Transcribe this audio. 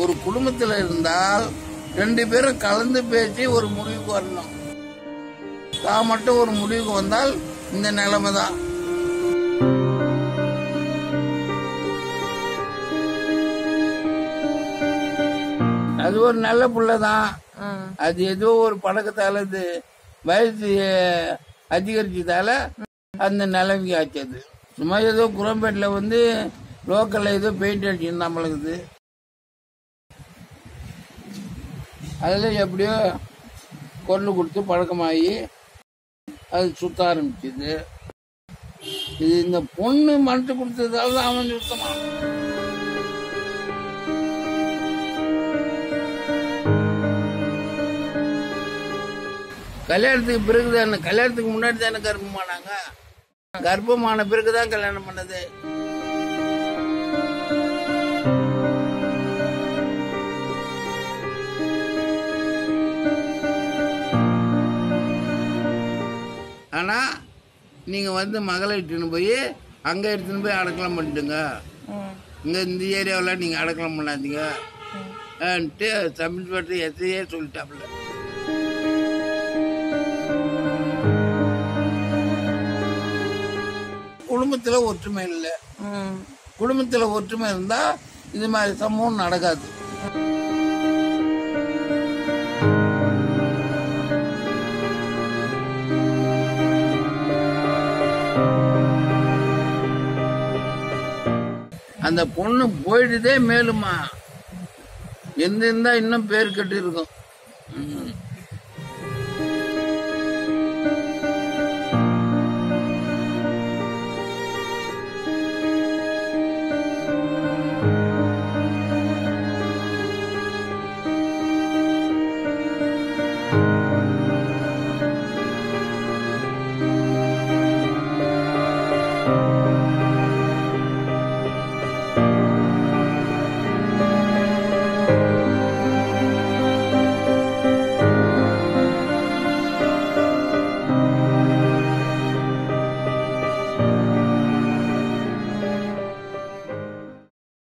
ஒரு குடும்பத்துல இருந்தால் ரெண்டு பேரும் கலந்து பேசி ஒரு முடிவுக்கு வரணும் தான் மட்டும் ஒரு முடிவுக்கு வந்தால் இந்த நிலைமை தான் அது ஒரு நல்ல புள்ள தான் அது ஏதோ ஒரு பழக்கத்தால இது வயசு அஹ், அதிகரிச்சதால அந்த நிலைமைக்கு ஆச்சது சும்மா ஏதோ குரம்பேட்டில் வந்து லோக்கல்ல ஏதோ பெயிண்ட் அடிச்சுருந்தா நம்மளுக்குது அதில் எப்படியோ கொண்டு கொடுத்து பழக்கமாகி அது சுத்த ஆரம்பிச்சது இது இந்த பொண்ணு மனசு கொடுத்ததால தான் அவன் சுத்தமா கல்யாணத்துக்கு பிறகு தானே கல்யாணத்துக்கு முன்னாடி தானே கர்ப்பமானாங்க கர்ப்பமான பிறகு தான் கல்யாணம் பண்ணது ஆனா நீங்க வந்து மகளை இட்டுன்னு போய் அங்க எடுத்துன்னு போய் அடக்கலாம் பண்ணிட்டுங்க இங்க இந்த ஏரியாவில் நீங்க அடக்கலாம் பண்ணாதீங்க ஆன்ட்டு தமிழ்நாட்டு எஸ்ஐயே சொல்லிட்டாப்புல குடும்பத்துல ஒற்றுமை இல்லை குடும்பத்துல ஒற்றுமை இருந்தா இது மாதிரி சம்பவம் நடக்காது அந்த பொண்ணு போயிடுதே மேலுமா இருந்திருந்தா இன்னும் பேர் கெட்டு இருக்கும் ம்.